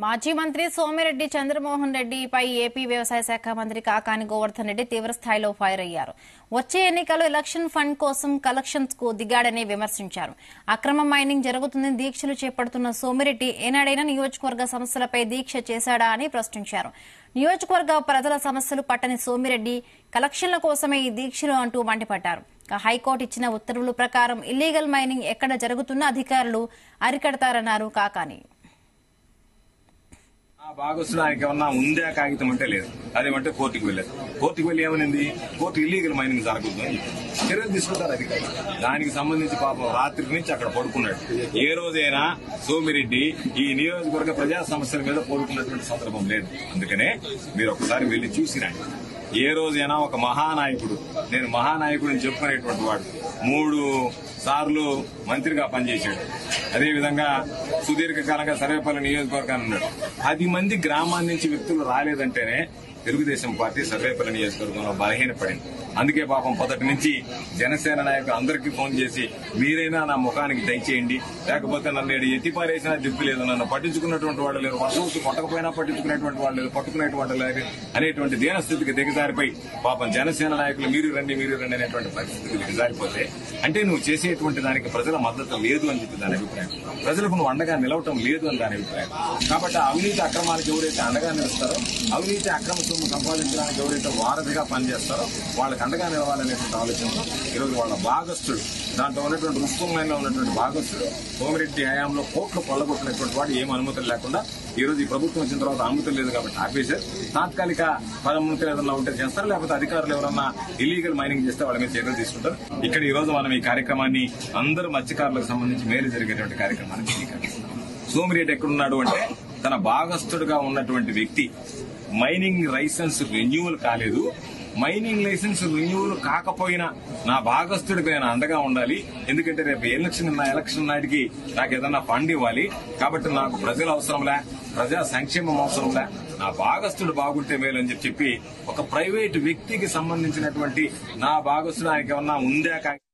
మాజీ మంత్రి సోమిరెడ్డి చంద్రమోహన్ రెడ్డిపై ఏపీ వ్యవసాయ శాఖ మంత్రి కాకాని గోవర్ధన్ రెడ్డి తీవ్రస్థాయిలో ఫైర్ అయ్యారు వచ్చే ఎన్నికలు ఎలక్షన్ ఫండ్ కోసం కలెక్షన్స్ కు దిగాడని విమర్శించారు అక్రమ మైనింగ్ జరుగుతుందని దీక్షలు చేపడుతున్న సోమిరెడ్డి ఏనాడైనా నియోజకవర్గ సమస్యలపై దీక్ష చేశాడా అని ప్రశ్నించారు నియోజకవర్గ ప్రజల సమస్యలు పట్టని సోమిరెడ్డి కలెక్షన్ల కోసమే ఈ దీక్షలు అంటూ మండిపడ్డారు ఇక హైకోర్టు ఇచ్చిన ఉత్తర్వుల ప్రకారం ఇల్లీగల్ మైనింగ్ ఎక్కడ జరుగుతున్నా అధికారులు అరికడతారన్నారు కాకాని ఆ భాగస్వామి ఆయనకి ఏమన్నా ఉందా కాగితం అంటే లేదు అదేమంటే కోర్టుకు వెళ్ళలేదు కోర్టుకు వెళ్ళి ఏమనింది కోర్టు ఇల్లీగల్ మైనింగ్ జరగదు అని చర్యలు తీసుకుంటారు అధికారులు దానికి సంబంధించి పాపం రాత్రి నుంచి అక్కడ పడుకున్నాడు ఏ రోజైనా సోమిరెడ్డి ఈ నియోజకవర్గ ప్రజా సమస్యల మీద పడుకున్నటువంటి సందర్భం లేదు అందుకనే మీరు ఒకసారి వెళ్లి చూసిరండి ఏ రోజైనా ఒక మహానాయకుడు నేను మహానాయకుడు అని చెప్పుకునేటువంటి వాడు మూడు సార్లు మంత్రిగా పనిచేశాడు అదేవిధంగా సుదీర్ఘకాలంగా సర్వేపల్లి నియోజకవర్గాన్ని ఉన్నాడు పది మంది గ్రామాల నుంచి వ్యక్తులు రాలేదంటేనే తెలుగుదేశం పార్టీ సర్వేపల్లి నియోజకవర్గంలో బలహీనపడింది అందుకే పాపం మొదటి నుంచి జనసేన నాయకులు అందరికీ ఫోన్ చేసి మీరైనా నా ముఖానికి దయచేయండి లేకపోతే నన్ను ఈడ ఎత్తి పారేసినా దిక్కు లేదు నన్ను పట్టించుకున్నటువంటి వాళ్ళు లేరు వర్షం వచ్చి కొట్టకపోయినా పట్టించుకునేటువంటి వాళ్ళు లేరు పట్టుకునేటువంటి లేరు అనేటువంటి దీనస్థితికి దిగజారిపోయి పాపం జనసేన నాయకులు మీరు రండి మీరు రండి అనేటువంటి పరిస్థితికి దిగజారిపోతే అంటే నువ్వు చేసేటువంటి దానికి ప్రజల మద్దతు లేదు అని చెప్పి దాని అభిప్రాయం ప్రజలకు నువ్వు అండగా నిలవటం లేదు అని దాని అభిప్రాయం కాబట్టి ఆ అవినీతి అక్రమాలకు ఎవరైతే అండగా నిలుస్తారో అవినీతి అక్రమ సొమ్ము సంపాదించడానికి ఎవరైతే వారధిగా పనిచేస్తారో వాళ్ళకి అండగా నిలవాలనేటువంటి ఆలోచనతో ఈరోజు వాళ్ళ భాగస్థుడు దాంట్లో ఉన్నటువంటి రుస్తుమైన ఉన్నటువంటి భాగస్థుడు సోమిరెడ్డి హయాంలో కోట్లు కొల్లగొట్టినటువంటి వాడు ఏం అనుమతులు లేకుండా ఈ రోజు ఈ ప్రభుత్వం వచ్చిన తర్వాత అనుమతులు లేదు కాబట్టి ఆపేశారు తాత్కాలిక అనుమతులు ఏదన్నా ఉంటే చేస్తారు లేకపోతే అధికారులు ఎవరన్నా ఇల్లీగల్ మైనింగ్ చేస్తే వాళ్ళ మీద చర్యలు తీసుకుంటారు ఇక్కడ ఈ రోజు మనం ఈ కార్యక్రమాన్ని అందరూ మత్స్యకారులకు సంబంధించి మేలు జరిగేటువంటి కార్యక్రమాన్ని స్వీకరిస్తున్నాం సోమిరెడ్డి ఎక్కడున్నాడు అంటే తన భాగస్థుడుగా ఉన్నటువంటి వ్యక్తి మైనింగ్ లైసెన్స్ రెన్యూవల్ కాలేదు మైనింగ్ లైసెన్స్ రెన్యూవల్ కాకపోయినా నా భాగస్థుడికి నేను అండగా ఉండాలి ఎందుకంటే రేపు ఎలక్షన్ నా ఎలక్షన్ నాటికి నాకు ఏదన్నా ఫండ్ ఇవ్వాలి కాబట్టి నాకు ప్రజల అవసరంలే ప్రజా సంక్షేమం అవసరంలే నా భాగస్థుడు బాగుంటే మేలు అని చెప్పి చెప్పి ఒక ప్రైవేట్ వ్యక్తికి సంబంధించినటువంటి నా భాగస్థుడు ఆయనకి ఏమన్నా ఉందా కా-